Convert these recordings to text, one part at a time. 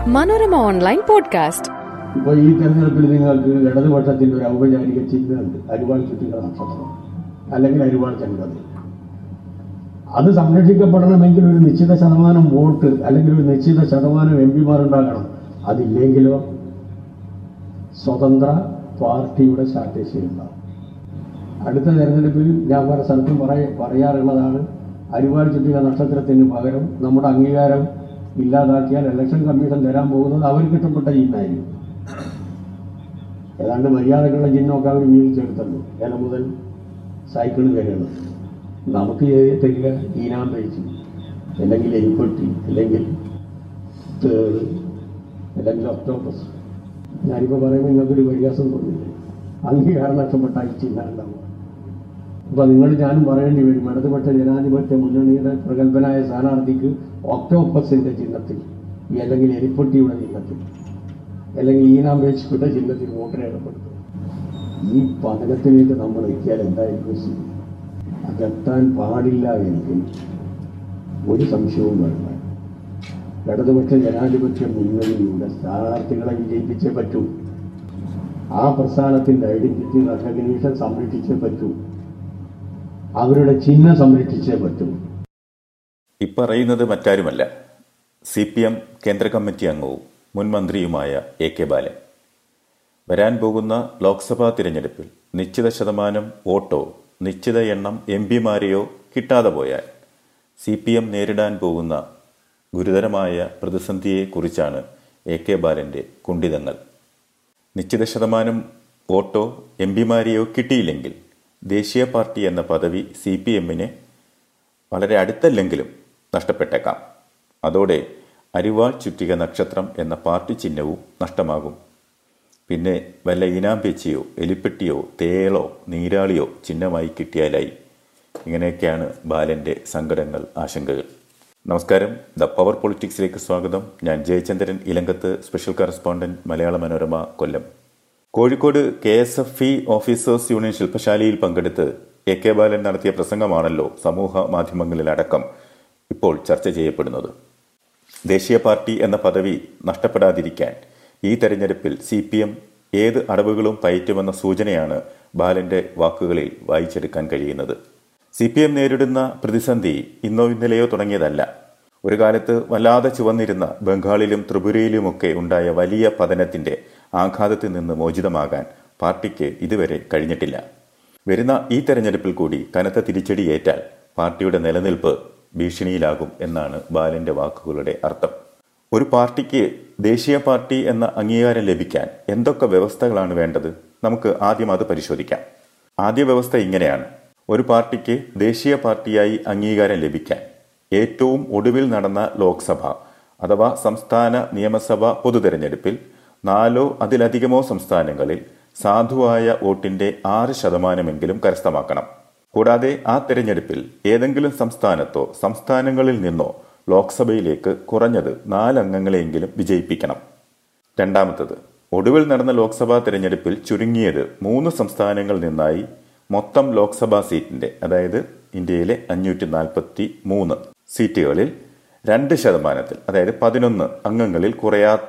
Manorama online podcast ഇപ്പോൾ ഈ തെരഞ്ഞെടുപ്പിൽ നിങ്ങൾക്ക് ഇടതുപക്ഷത്തിന്റെ ഒരു ഔപചാരിക ചിഹ്നമുണ്ട് അരിവാൾ ചുറ്റിക നക്ഷത്രം അല്ലെങ്കിൽ അരിവാൾ ചെങ്കത് അത് സംരക്ഷിക്കപ്പെടണമെങ്കിൽ ഒരു നിശ്ചിത ശതമാനം വോട്ട് അല്ലെങ്കിൽ ഒരു നിശ്ചിത ശതമാനം എം പിമാരുണ്ടാകണം അതില്ലെങ്കിലോ സ്വതന്ത്ര പാർട്ടിയുടെ സ്ട്രാറ്റജി ഉണ്ടാവും അടുത്ത തെരഞ്ഞെടുപ്പിൽ ഞാൻ പല സ്ഥലത്തും പറയ പറയാറുള്ളതാണ് അരിവാൾ ചുറ്റിക നക്ഷത്രത്തിന് പകരം നമ്മുടെ അംഗീകാരം ഇല്ലാതാക്കിയാൽ ഇലക്ഷൻ കമ്മീഷൻ തരാൻ പോകുന്നത് അവർക്ക് ഇഷ്ടപ്പെട്ട ചിഹ്നമായിരിക്കും ഏതാണ്ട് മര്യാദക്കുള്ള ചിഹ്നമൊക്കെ അവർ വീതിച്ചെടുത്തല്ലോ ഇല മുതൽ സൈക്കിൾ വരെയാണ് നമുക്ക് ഏത് തരിക ഈനാം പേച്ച് അല്ലെങ്കിൽ എലിപ്പെട്ടി അല്ലെങ്കിൽ തേള് അല്ലെങ്കിൽ ഒക്ടോപ്പസ് ഞാനിപ്പോൾ പറയുമ്പോൾ നിങ്ങൾക്കൊരു പരിഹാസം തോന്നില്ലേ അംഗീകാരം നഷ്ടപ്പെട്ട ഈ ചിഹ്നം ഉണ്ടാവുക അപ്പൊ നിങ്ങൾ ഞാനും പറയേണ്ടി വരും ഇടതുപക്ഷ ജനാധിപത്യ മുന്നണിയുടെ പ്രഗത്ഭനായ സ്ഥാനാർത്ഥിക്ക് ഒക്ടോപ്പസിന്റെ ചിഹ്നത്തിൽ ഈ അല്ലെങ്കിൽ എലിപ്പെട്ടിയുടെ ചിഹ്നത്തിൽ അല്ലെങ്കിൽ ഈനാം പേച്ചിയുടെ ചിഹ്നത്തിൽ വോട്ട് രേഖപ്പെടുത്തും ഈ പതനത്തിലേക്ക് നമ്മൾ എത്തിയാൽ എന്തായിരിക്കും സ്ഥിതി അതെത്താൻ പാടില്ല എങ്കിൽ ഒരു സംശയവും വേണ്ട ഇടതുപക്ഷ ജനാധിപത്യ മുന്നണിയുടെ സ്ഥാനാർത്ഥികളെ വിജയിപ്പിച്ചേ പറ്റൂ ആ പ്രസ്ഥാനത്തിന്റെ ഐഡന്റിറ്റി റെക്കഗ്നീഷൻ സംരക്ഷിച്ചേ പറ്റൂ അവരുടെ ചിഹ്നം സംരക്ഷിച്ചേ പറ്റൂ ഇപ്പറയുന്നത് മറ്റാരുമല്ല സി പി എം കേന്ദ്ര കമ്മിറ്റി അംഗവും മുൻ മന്ത്രിയുമായ എ കെ ബാലൻ വരാൻ പോകുന്ന ലോക്സഭാ തിരഞ്ഞെടുപ്പിൽ നിശ്ചിത ശതമാനം വോട്ടോ നിശ്ചിത എണ്ണം എം പിമാരെയോ കിട്ടാതെ പോയാൽ സി പി എം നേരിടാൻ പോകുന്ന ഗുരുതരമായ പ്രതിസന്ധിയെക്കുറിച്ചാണ് എ കെ ബാലന്റെ കുണ്ഠിതങ്ങൾ നിശ്ചിത ശതമാനം വോട്ടോ എം പിമാരെയോ കിട്ടിയില്ലെങ്കിൽ ദേശീയ പാർട്ടി എന്ന പദവി സി പി എമ്മിന് വളരെ അടുത്തല്ലെങ്കിലും നഷ്ടപ്പെട്ടേക്കാം അതോടെ അരിവാൾ ചുറ്റിക നക്ഷത്രം എന്ന പാർട്ടി ചിഹ്നവും നഷ്ടമാകും പിന്നെ വല്ല ഈനാമ്പേച്ചിയോ എലിപ്പെട്ടിയോ തേളോ നീരാളിയോ ചിഹ്നമായി കിട്ടിയാലായി ഇങ്ങനെയൊക്കെയാണ് ബാലന്റെ സങ്കടങ്ങൾ ആശങ്കകൾ നമസ്കാരം ദ പവർ പൊളിറ്റിക്സിലേക്ക് സ്വാഗതം ഞാൻ Jayachandran ഇലങ്കത്ത് special correspondent Malayala Manorama Kollam Kozhikode K S F E officers union ശില്പശാലയിൽ പങ്കെടുത്ത് എ കെ ബാലൻ നടത്തിയ പ്രസംഗമാണല്ലോ സമൂഹ മാധ്യമങ്ങളിലടക്കം ഇപ്പോൾ ചർച്ച ചെയ്യപ്പെടുന്നത് ദേശീയ പാർട്ടി എന്ന പദവി നഷ്ടപ്പെടാതിരിക്കാൻ ഈ തെരഞ്ഞെടുപ്പിൽ സി പി എം ഏത് അടവുകളും പയറ്റുമെന്ന സൂചനയാണ് ബാലന്റെ വാക്കുകളിൽ വായിച്ചെടുക്കാൻ കഴിയുന്നത് സി പി എം നേരിടുന്ന പ്രതിസന്ധി ഇന്നോ ഇന്നലെയോ തുടങ്ങിയതല്ല ഒരു കാലത്ത് വല്ലാതെ ചുവന്നിരുന്ന ബംഗാളിലും ത്രിപുരയിലുമൊക്കെ ഉണ്ടായ വലിയ പതനത്തിന്റെ ആഘാതത്തിൽ നിന്ന് മോചിതമാകാൻ പാർട്ടിക്ക് ഇതുവരെ കഴിഞ്ഞിട്ടില്ല വരുന്ന ഈ തെരഞ്ഞെടുപ്പിൽ കൂടി കനത്ത തിരിച്ചടിയേറ്റാൽ പാർട്ടിയുടെ നിലനിൽപ്പ് ഭീഷണിയിലാകും എന്നാണ് ബാലന്റെ വാക്കുകളുടെ അർത്ഥം ഒരു പാർട്ടിക്ക് ദേശീയ പാർട്ടി എന്ന അംഗീകാരം ലഭിക്കാൻ എന്തൊക്കെ വ്യവസ്ഥകളാണ് വേണ്ടത് നമുക്ക് ആദ്യം അത് പരിശോധിക്കാം ആദ്യ വ്യവസ്ഥ ഇങ്ങനെയാണ് ഒരു പാർട്ടിക്ക് ദേശീയ പാർട്ടിയായി അംഗീകാരം ലഭിക്കാൻ ഏറ്റവും ഒടുവിൽ നടന്ന ലോക്സഭ അഥവാ സംസ്ഥാന നിയമസഭ പൊതുതെരഞ്ഞെടുപ്പിൽ നാലോ അതിലധികമോ സംസ്ഥാനങ്ങളിൽ സാധുവായ വോട്ടിന്റെ ആറ് ശതമാനമെങ്കിലും കരസ്ഥമാക്കണം കൂടാതെ ആ തെരഞ്ഞെടുപ്പിൽ ഏതെങ്കിലും സംസ്ഥാനത്തോ സംസ്ഥാനങ്ങളിൽ നിന്നോ ലോക്സഭയിലേക്ക് കുറഞ്ഞത് നാലംഗങ്ങളെയെങ്കിലും വിജയിപ്പിക്കണം രണ്ടാമത്തത് ഒടുവിൽ നടന്ന ലോക്സഭാ തെരഞ്ഞെടുപ്പിൽ ചുരുങ്ങിയത് മൂന്ന് സംസ്ഥാനങ്ങളിൽ നിന്നായി മൊത്തം ലോക്സഭാ സീറ്റിന്റെ അതായത് ഇന്ത്യയിലെ അഞ്ഞൂറ്റി നാൽപ്പത്തി മൂന്ന് സീറ്റുകളിൽ രണ്ട് ശതമാനത്തിൽ അതായത് പതിനൊന്ന് അംഗങ്ങളിൽ കുറയാത്ത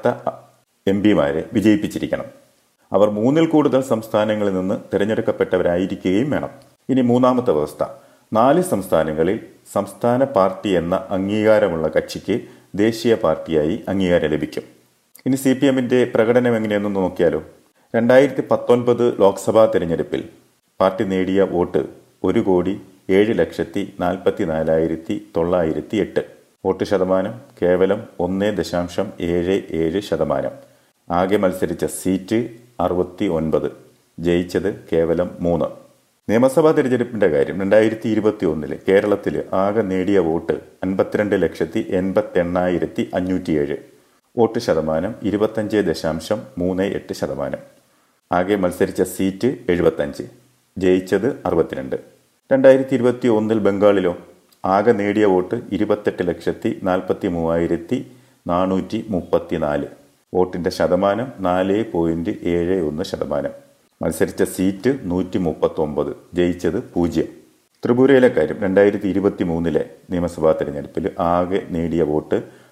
എം പിമാരെ വിജയിപ്പിച്ചിരിക്കണം അവർ മൂന്നിൽ കൂടുതൽ സംസ്ഥാനങ്ങളിൽ നിന്ന് തിരഞ്ഞെടുക്കപ്പെട്ടവരായിരിക്കുകയും വേണം ഇനി മൂന്നാമത്തെ വ്യവസ്ഥ നാല് സംസ്ഥാനങ്ങളിൽ സംസ്ഥാന പാർട്ടി എന്ന അംഗീകാരമുള്ള കക്ഷിക്ക് ദേശീയ പാർട്ടിയായി അംഗീകാരം ലഭിക്കും ഇനി സി പി എമ്മിന്റെ പ്രകടനം എങ്ങനെയെന്ന് നോക്കിയാലോ രണ്ടായിരത്തി പത്തൊൻപത് ലോക്സഭാ തെരഞ്ഞെടുപ്പിൽ പാർട്ടി നേടിയ വോട്ട് ഒരു കോടി ഏഴ് ലക്ഷത്തി നാൽപ്പത്തി നാലായിരത്തി തൊള്ളായിരത്തി എട്ട് വോട്ട് ശതമാനം കേവലം ഒന്ന് ദശാംശം ഏഴ് ഏഴ് ശതമാനം ആകെ മത്സരിച്ച സീറ്റ് അറുപത്തി ഒൻപത് ജയിച്ചത് കേവലം മൂന്ന് നിയമസഭാ തെരഞ്ഞെടുപ്പിന്റെ കാര്യം രണ്ടായിരത്തി ഇരുപത്തി ഒന്നില് കേരളത്തിൽ ആകെ നേടിയ വോട്ട് അൻപത്തിരണ്ട് ലക്ഷത്തി എൺപത്തി എണ്ണായിരത്തി അഞ്ഞൂറ്റിയേഴ് വോട്ട് ശതമാനം ഇരുപത്തഞ്ച് ദശാംശം മൂന്ന് എട്ട് ശതമാനം ആകെ മത്സരിച്ച സീറ്റ് എഴുപത്തഞ്ച് ജയിച്ചത് അറുപത്തിരണ്ട് രണ്ടായിരത്തി ഇരുപത്തി ഒന്നിൽ ബംഗാളിലോ ആകെ നേടിയ വോട്ട് ഇരുപത്തെട്ട് ലക്ഷത്തി നാൽപ്പത്തി മൂവായിരത്തി നാനൂറ്റി മുപ്പത്തിനാല് വോട്ടിന്റെ ശതമാനം നാല് പോയിന്റ് ഏഴ് ഒന്ന് ശതമാനം മത്സരിച്ച സീറ്റ് നൂറ്റി മുപ്പത്തി ഒമ്പത് ജയിച്ചത് പൂജ്യം ത്രിപുരയിലെ കാര്യം രണ്ടായിരത്തി ഇരുപത്തി മൂന്നിലെ നിയമസഭാ തെരഞ്ഞെടുപ്പിൽ ആകെ നേടിയ വോട്ട്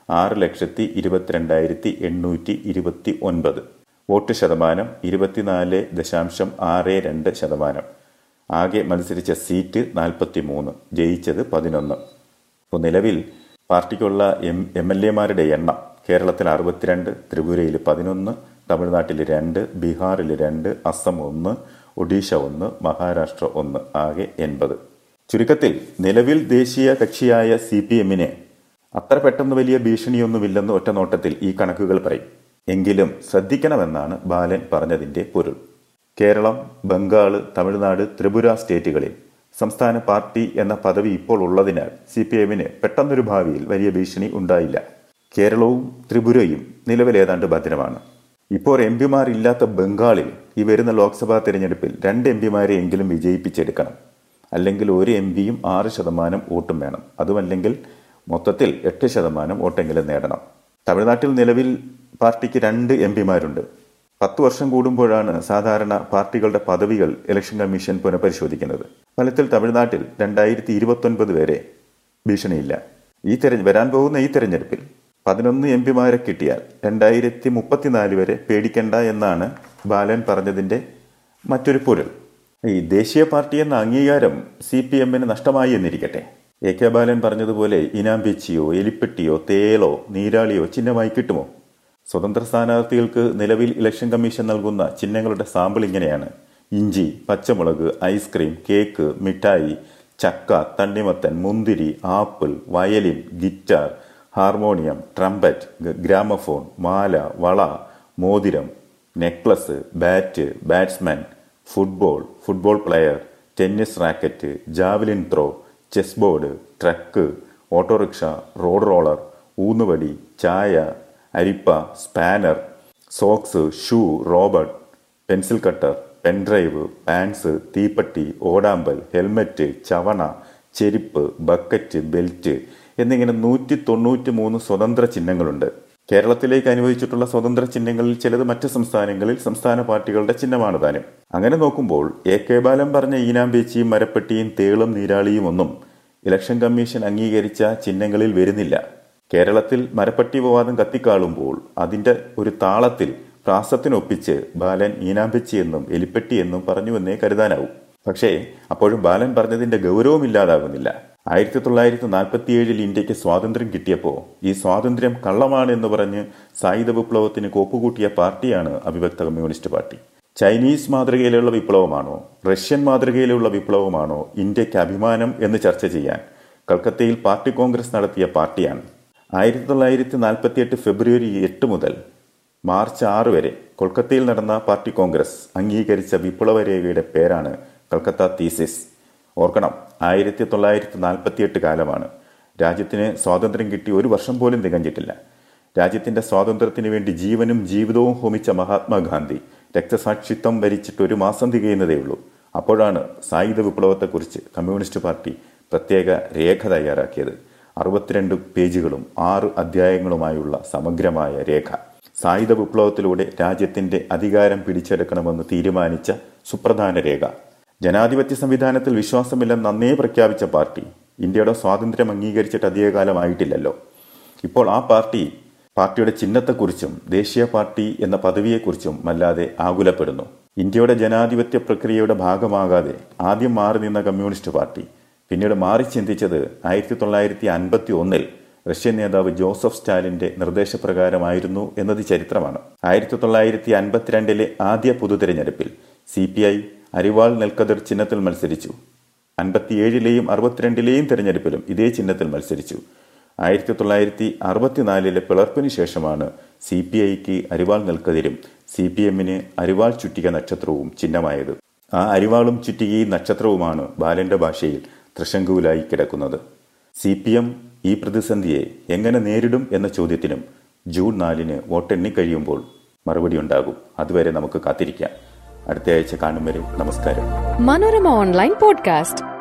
ആറ് ലക്ഷത്തി ഇരുപത്തിരണ്ടായിരത്തി എണ്ണൂറ്റി ഇരുപത്തി ഒൻപത് വോട്ട് ശതമാനം ഇരുപത്തിനാല് ദശാംശം ആറ് രണ്ട് ശതമാനം ആകെ മത്സരിച്ച സീറ്റ് നാൽപ്പത്തി മൂന്ന് ജയിച്ചത് പതിനൊന്ന് ഇപ്പോൾ നിലവിൽ പാർട്ടിക്കുള്ള എം എം എൽ എമാരുടെ എണ്ണം കേരളത്തിൽ അറുപത്തിരണ്ട് ത്രിപുരയിൽ പതിനൊന്ന് തമിഴ്നാട്ടിൽ രണ്ട് ബീഹാറിൽ രണ്ട് അസം ഒന്ന് ഒഡീഷ ഒന്ന് മഹാരാഷ്ട്ര ഒന്ന് ആകെ എൺപത് ചുരുക്കത്തിൽ നിലവിൽ ദേശീയ കക്ഷിയായ സി പി എമ്മിന് അത്ര പെട്ടെന്ന് വലിയ ഭീഷണിയൊന്നുമില്ലെന്ന് ഒറ്റനോട്ടത്തിൽ ഈ കണക്കുകൾ പറയും എങ്കിലും ശ്രദ്ധിക്കണമെന്നാണ് ബാലൻ പറഞ്ഞതിന്റെ പൊരുൾ കേരളം ബംഗാള് തമിഴ്നാട് ത്രിപുര സ്റ്റേറ്റുകളിൽ സംസ്ഥാന പാർട്ടി എന്ന പദവി ഇപ്പോൾ ഉള്ളതിനാൽ സി പി എമ്മിന് പെട്ടെന്നൊരു ഭാവിയിൽ വലിയ ഭീഷണി ഉണ്ടായില്ല കേരളവും ത്രിപുരയും നിലവിൽ ഏതാണ്ട് ഭദ്രമാണ് ഇപ്പോൾ എം പിമാരില്ലാത്ത ബംഗാളിൽ ഈ വരുന്ന ലോക്സഭാ തെരഞ്ഞെടുപ്പിൽ രണ്ട് എം പിമാരെ എങ്കിലും വിജയിപ്പിച്ചെടുക്കണം അല്ലെങ്കിൽ ഒരു എം പിയും ആറ് ശതമാനം വോട്ടും വേണം അതുമല്ലെങ്കിൽ മൊത്തത്തിൽ എട്ട് ശതമാനം വോട്ടെങ്കിലും നേടണം തമിഴ്നാട്ടിൽ നിലവിൽ പാർട്ടിക്ക് രണ്ട് എം പിമാരുണ്ട് പത്ത് വർഷം കൂടുമ്പോഴാണ് സാധാരണ പാർട്ടികളുടെ പദവികൾ ഇലക്ഷൻ കമ്മീഷൻ പുനഃപരിശോധിക്കുന്നത് ഫലത്തിൽ തമിഴ്നാട്ടിൽ രണ്ടായിരത്തി ഇരുപത്തൊൻപത് വരെ ഭീഷണിയില്ല ഈ തെരഞ്ഞ വരാൻ പോകുന്ന ഈ തെരഞ്ഞെടുപ്പിൽ പതിനൊന്ന് എം പിമാരെ കിട്ടിയാൽ രണ്ടായിരത്തി മുപ്പത്തിനാല് വരെ പേടിക്കണ്ട എന്നാണ് ബാലൻ പറഞ്ഞതിന്റെ മറ്റൊരു പൊരുൾ ഈ ദേശീയ പാർട്ടി എന്ന അംഗീകാരം സി പി എമ്മിന് നഷ്ടമായി എന്നിരിക്കട്ടെ എ കെ ബാലൻ പറഞ്ഞതുപോലെ ഇനാമ്പെച്ചിയോ എലിപ്പെട്ടിയോ തേലോ നീരാളിയോ ചിഹ്നമായി കിട്ടുമോ സ്വതന്ത്ര സ്ഥാനാർത്ഥികൾക്ക് നിലവിൽ ഇലക്ഷൻ കമ്മീഷൻ നൽകുന്ന ചിഹ്നങ്ങളുടെ സാമ്പിൾ ഇങ്ങനെയാണ് ഇഞ്ചി പച്ചമുളക് ഐസ്ക്രീം കേക്ക് മിഠായി ചക്ക തണ്ണിമത്തൻ മുന്തിരി apple violin guitar harmonium trumpet gramophone മാല വള മോതിരം necklace bat batsman football football player tennis racket javelin throw chess board truck auto rickshaw road roller ഊന്നുവടി ചായ അരിപ്പ spanner socks shoe Robert pencil cutter pendrive pans തീപ്പട്ടി ഓടാമ്പൽ ഹെൽമറ്റ് ചവണ ചെരുപ്പ് ബക്കറ്റ് ബെൽറ്റ് എന്നിങ്ങനെ നൂറ്റി തൊണ്ണൂറ്റി മൂന്ന് സ്വതന്ത്ര ചിഹ്നങ്ങളുണ്ട് കേരളത്തിലേക്ക് അനുവദിച്ചിട്ടുള്ള സ്വതന്ത്ര ചിഹ്നങ്ങളിൽ ചിലത് മറ്റ് സംസ്ഥാനങ്ങളിൽ സംസ്ഥാന പാർട്ടികളുടെ ചിഹ്നമാണ് താനും അങ്ങനെ നോക്കുമ്പോൾ എ കെ ബാലൻ പറഞ്ഞ ഈനാമ്പേച്ചിയും മരപ്പെട്ടിയും തേളും നീരാളിയും ഒന്നും ഇലക്ഷൻ കമ്മീഷൻ അംഗീകരിച്ച ചിഹ്നങ്ങളിൽ വരുന്നില്ല കേരളത്തിൽ മരപ്പട്ടി വിവാദം കത്തിക്കാളുമ്പോൾ അതിന്റെ ഒരു താളത്തിൽ പ്രാസത്തിനൊപ്പിച്ച് ബാലൻ ഈനാമ്പെച്ചി എന്നും എലിപ്പെട്ടി എന്നും പറഞ്ഞുവെന്നേ കരുതാനാവും പക്ഷേ അപ്പോഴും ബാലൻ പറഞ്ഞതിന്റെ ഗൗരവമില്ലാതാകുന്നില്ല ആയിരത്തി തൊള്ളായിരത്തി നാൽപ്പത്തിയേഴിൽ ഇന്ത്യക്ക് സ്വാതന്ത്ര്യം കിട്ടിയപ്പോൾ ഈ സ്വാതന്ത്ര്യം കള്ളമാണ് എന്ന് പറഞ്ഞ് സായുധ വിപ്ലവത്തിന് കോപ്പുകൂട്ടിയ പാർട്ടിയാണ് അവിഭക്ത കമ്മ്യൂണിസ്റ്റ് പാർട്ടി ചൈനീസ് മാതൃകയിലുള്ള വിപ്ലവമാണോ റഷ്യൻ മാതൃകയിലുള്ള വിപ്ലവമാണോ ഇന്ത്യക്ക് അഭിമാനം എന്ന് ചർച്ച ചെയ്യാൻ കൽക്കത്തയിൽ പാർട്ടി കോൺഗ്രസ് നടത്തിയ പാർട്ടിയാണ് ആയിരത്തി തൊള്ളായിരത്തി നാൽപ്പത്തിയെട്ട് ഫെബ്രുവരി എട്ട് മുതൽ മാർച്ച് ആറ് വരെ കൊൽക്കത്തയിൽ നടന്ന പാർട്ടി കോൺഗ്രസ് അംഗീകരിച്ച വിപ്ലവ രേഖയുടെ പേരാണ് കൽക്കത്ത തീസിസ് ഓർക്കണം ആയിരത്തി തൊള്ളായിരത്തി നാൽപ്പത്തിയെട്ട് കാലമാണ് രാജ്യത്തിന് സ്വാതന്ത്ര്യം കിട്ടി ഒരു വർഷം പോലും തികഞ്ഞിട്ടില്ല രാജ്യത്തിന്റെ സ്വാതന്ത്ര്യത്തിന് വേണ്ടി ജീവനും ജീവിതവും ഹോമിച്ച മഹാത്മാഗാന്ധി രക്തസാക്ഷിത്വം ഭരിച്ചിട്ട് ഒരു മാസം തികയുന്നതേ ഉള്ളൂ അപ്പോഴാണ് സായുധ വിപ്ലവത്തെക്കുറിച്ച് കമ്മ്യൂണിസ്റ്റ് പാർട്ടി പ്രത്യേക രേഖ തയ്യാറാക്കിയത് അറുപത്തിരണ്ട് പേജുകളും ആറ് അധ്യായങ്ങളുമായുള്ള സമഗ്രമായ രേഖ സായുധ വിപ്ലവത്തിലൂടെ രാജ്യത്തിന്റെ അധികാരം പിടിച്ചെടുക്കണമെന്ന് തീരുമാനിച്ച സുപ്രധാന രേഖ ജനാധിപത്യ സംവിധാനത്തിൽ വിശ്വാസമില്ലെന്ന് അന്നേ പ്രഖ്യാപിച്ച പാർട്ടി ഇന്ത്യയുടെ സ്വാതന്ത്ര്യം അംഗീകരിച്ചിട്ട് അധികകാലമായിട്ടില്ലല്ലോ ഇപ്പോൾ ആ പാർട്ടി പാർട്ടിയുടെ ചിഹ്നത്തെക്കുറിച്ചും ദേശീയ പാർട്ടി എന്ന പദവിയെക്കുറിച്ചും വല്ലാതെ ആകുലപ്പെടുന്നു ഇന്ത്യയുടെ ജനാധിപത്യ പ്രക്രിയയുടെ ഭാഗമാകാതെ ആദ്യം മാറി നിന്ന കമ്മ്യൂണിസ്റ്റ് പാർട്ടി പിന്നീട് മാറി ചിന്തിച്ചത് ആയിരത്തി തൊള്ളായിരത്തി അൻപത്തി ഒന്നിൽ റഷ്യൻ നേതാവ് ജോസഫ് സ്റ്റാലിന്റെ നിർദ്ദേശപ്രകാരമായിരുന്നു എന്നത് ചരിത്രമാണ് ആയിരത്തി തൊള്ളായിരത്തി അൻപത്തിരണ്ടിലെ ആദ്യ പൊതുതെരഞ്ഞെടുപ്പിൽ സി പി ഐ അരിവാൾ നെൽക്കതിർ ചിഹ്നത്തിൽ മത്സരിച്ചു അൻപത്തിയേഴിലെയും അറുപത്തിരണ്ടിലെയും തെരഞ്ഞെടുപ്പിലും ഇതേ ചിഹ്നത്തിൽ മത്സരിച്ചു ആയിരത്തി തൊള്ളായിരത്തി അറുപത്തിനാലിലെ പിളർപ്പിന് ശേഷമാണ് സി പി ഐക്ക് അരിവാൾ നെൽക്കതിരും സി പി എമ്മിന് അരിവാൾ ചുറ്റിക നക്ഷത്രവും ചിഹ്നമായത് ആ അരിവാളും ചുറ്റികയും നക്ഷത്രവുമാണ് ബാലന്റെ ഭാഷയിൽ തൃശങ്കുവിലായി കിടക്കുന്നത് സി പി എം ഈ പ്രതിസന്ധിയെ എങ്ങനെ നേരിടും എന്ന ചോദ്യത്തിനും ജൂൺ നാലിന് വോട്ടെണ്ണി കഴിയുമ്പോൾ മറുപടി ഉണ്ടാകും അതുവരെ നമുക്ക് കാത്തിരിക്കാം അടുത്ത ആഴ്ച കാണും വരെ നമസ്കാരം മനോരമ ഓൺലൈൻ പോഡ്കാസ്റ്റ്